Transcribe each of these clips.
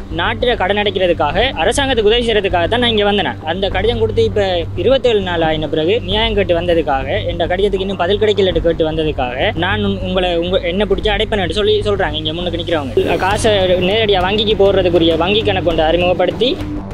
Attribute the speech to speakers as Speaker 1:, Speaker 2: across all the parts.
Speaker 1: நாட்டில் கடன் அடைக்கிறதுக்காக அரசாங்கத்துக்கு உதவி செய்கிறதுக்காக தான் நான் இங்கே வந்தேன் அந்த கடிதம் கொடுத்து இப்போ இருபத்தேழு நாள் ஆயின பிறகு நியாயம் கேட்டு வந்ததுக்காக இந்த கடிதத்துக்கு இன்னும் பதில் கிடைக்கலட்டு கேட்டு வந்ததுக்காக நான் உம் உங்களை உங்க என்ன பிடிச்சி அடைப்பேன்னு சொல்லி சொல்கிறாங்க இங்கே முன்னுக்கு நிற்கிறவங்க காசை நேரடியாக வங்கிக்கு போடுறதுக்குரிய வங்கி கணக்கு கொண்டு அறிமுகப்படுத்தி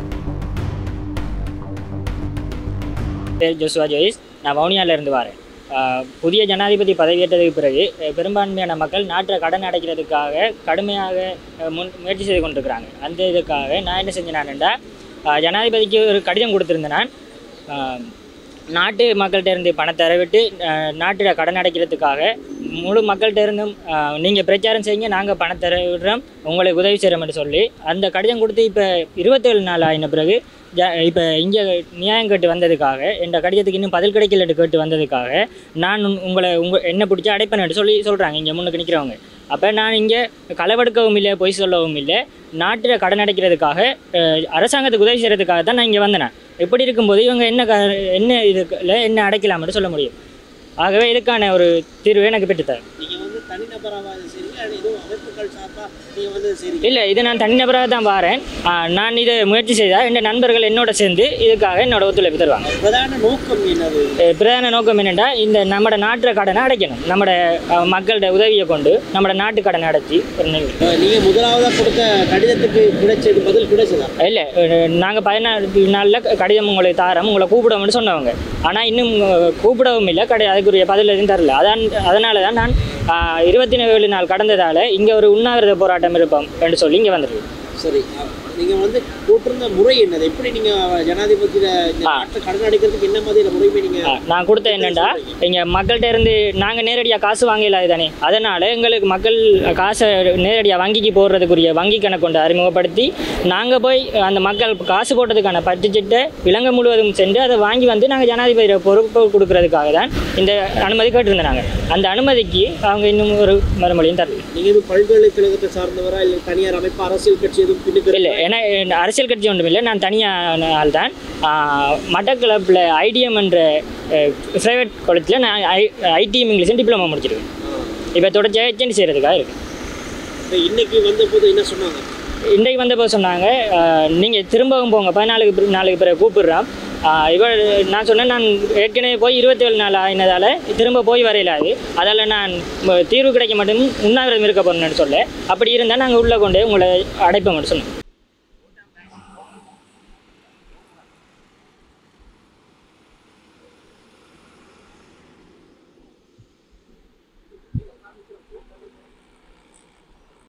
Speaker 1: பேர் ஜோசுவா ஜோயிஸ் நான் வவுனியால இருந்து வரேன் ஆஹ் புதிய ஜனாதிபதி பதவியேற்றதுக்கு பிறகு அஹ் பெரும்பான்மையான மக்கள் நாட்டில் கடன் அடைக்கிறதுக்காக கடுமையாக அஹ் முன் முயற்சி செய்து கொண்டிருக்கிறாங்க அந்த இதுக்காக நான் என்ன செஞ்சேனான்டா ஜனாதிபதிக்கு ஒரு கடிதம் கொடுத்துருந்தேன் நான் ஆஹ் நாட்டு மக்கள்கிட்ட இருந்து பணத்தை தரவிட்டு நாட்டில் கடன் அடைக்கிறதுக்காக முழு மக்கள்கிட்ட இருந்தும் நீங்கள் பிரச்சாரம் செய்யுங்க நாங்கள் பணத்தை தர விடுறோம் உங்களுக்கு உதவி செய்கிறோம்னு சொல்லி அந்த கடிதம் கொடுத்து இப்போ இருபத்தேழு நாள் ஆயின பிறகு ஜ இப்போ இங்கே நியாயம் கேட்டு வந்ததுக்காக இந்த கடிதத்துக்கு இன்னும் பதில் கிடைக்கலட்டு கேட்டு வந்ததுக்காக நான் உம் உங்களை உங்கள் என்ன பிடிச்சி அடைப்பேன்னு சொல்லி சொல்கிறாங்க இங்கே முன்னுக்கு நிற்கிறவங்க அப்போ நான் இங்கே களவெடுக்கவும் இல்லை பொய் சொல்லவும் இல்லை நாட்டில் கடன் அடைக்கிறதுக்காக அஹ், அரசாங்கத்துக்கு உதவி செய்கிறதுக்காக தான் நான் இங்கே வந்தேன் இப்படி இருக்கும்போது இவங்க என்ன க என்ன இதுல என்ன அடைக்கலாம்னு சொல்ல முடியும் ஆகவே இதுக்கான ஒரு தீர்வு எனக்கு பெற்றுத்தரேன்
Speaker 2: நீங்க வந்து தனிநபராக செய்றீங்க அல்லது எதுவும் அமைப்புகள் சார்பா நீங்க வந்து செய்றீங்க
Speaker 1: இல்லை இது நான் தனிநபராக தான் வாரேன் ஆஹ், நான் இதை முயற்சி செய்தால் என் நண்பர்கள் என்னோட சேர்ந்து இதுக்காக என்னோட ஒத்துழைப்பு தருவாங்க
Speaker 2: பிரதான நோக்கம் என்னது
Speaker 1: அஹ் பிரதான நோக்கம் என்னென்னா இந்த நம்ம நாட்டு கடனை அடைக்கணும் நம்ம மக்களோட உதவியை கொண்டு நம்ம நாட்டு கடனை அடைச்சி ஒரு நிலை.
Speaker 2: அஹ் நீங்க முதலாவதா கொடுத்த கடிதத்துக்கு கிடைச்சது பதில் கிடைச்சதா
Speaker 1: இல்லை நாங்கள் பதினாறு நாளில் கடிதம் உங்களுக்கு தாரோம் உங்களை கூப்பிடுவோம்னு சொன்னவங்க ஆனால் இன்னும் அஹ், கூப்பிடவும் இல்லை கடை அதுக்குரிய பதில் எதுவும் தரல அதான் அதனால தான் நான் ஆஹ், இருபத்தி ஏழு நாள் கடந்ததால் இங்கே ஒரு உண்ணாவிரத போராட்டம் இருப்போம் என்று சொல்லி இங்கே வந்திருக்கு
Speaker 2: சரி அஹ் நீங்க வந்து போட்டிருந்த முறை என்னது எப்படி நீங்க ஜனாதிபதியில இந்த
Speaker 1: ஆ.
Speaker 2: நாட்டை கடன் அடிக்கிறதுக்கு என்ன மாதிரியான முறைமை நீங்க
Speaker 1: ஆ, நான் கொடுத்த என்னென்னா இங்கே மக்கள்கிட்ட இருந்து நாங்கள் நேரடியாக காசு வாங்கல தானே அதனால் எங்களுக்கு மக்கள் காசை நேரடியாக வங்கிக்கு போடுறதுக்குரிய வங்கி கணக்கு கொண்டு அறிமுகப்படுத்தி நாங்கள் போய் அந்த மக்கள் காசு போட்டதுக்கான பட்டுச்சிட்டை இலங்கை முழுவதும் சென்று அதை வாங்கி வந்து நாங்கள் ஜனாதிபதி பொறுப்பு கொடுக்கறதுக்காக தான் இந்த அனுமதி கேட்டிருந்தோம் நாங்கள் அந்த அனுமதிக்கு அவங்க இன்னும் ஒரு மறுமொழியும் தரல
Speaker 2: நீங்க இது பல்கலைக்கழகத்தை சார்ந்தவரா இல்ல தனியார் அமைப்பு அரசியல் கட்சி எதுவும் பின்னுக்கு
Speaker 1: இல்லை ஏன்னா என் அரசியல் கட்சி ஒன்றும் இல்லை நான் தனியான ஆள் தான் மட்டக்களப்பில் ஐடிஎம் என்ற ப்ரைவேட் காலேஜில் நான் ஐ ஐடிஎம் இங்கிலீஷ் டிப்ளமா முடிச்சிருக்கேன் இப்போ தொடர்ச்சியாக எக்ஸ்டெண்ட் செய்கிறதுக்காக இருக்கு
Speaker 2: இப்ப இன்னைக்கு வந்த போது என்ன சொன்னாங்க
Speaker 1: இன்றைக்கு வந்தப்போ சொன்னாங்க நீங்கள் திரும்பவும் போங்க பதினாலுக்கு பிற- நாளுக்கு பிறகு கூப்பிடுறான் இவள் நான் சொன்னேன் நான் ஏற்கனவே போய் இருபத்தேழு நாள் ஆயினதால் திரும்ப போய் வரையிலாது அதால் நான் ம- தீர்வு கிடைக்க மட்டும் உண்ணாவிரதம் இருக்க போறேன்னு சொல்ல அப்படி இருந்தால் நாங்கள் உள்ளே கொண்டு உங்களை அடைப்போம்னு சொன்னோம்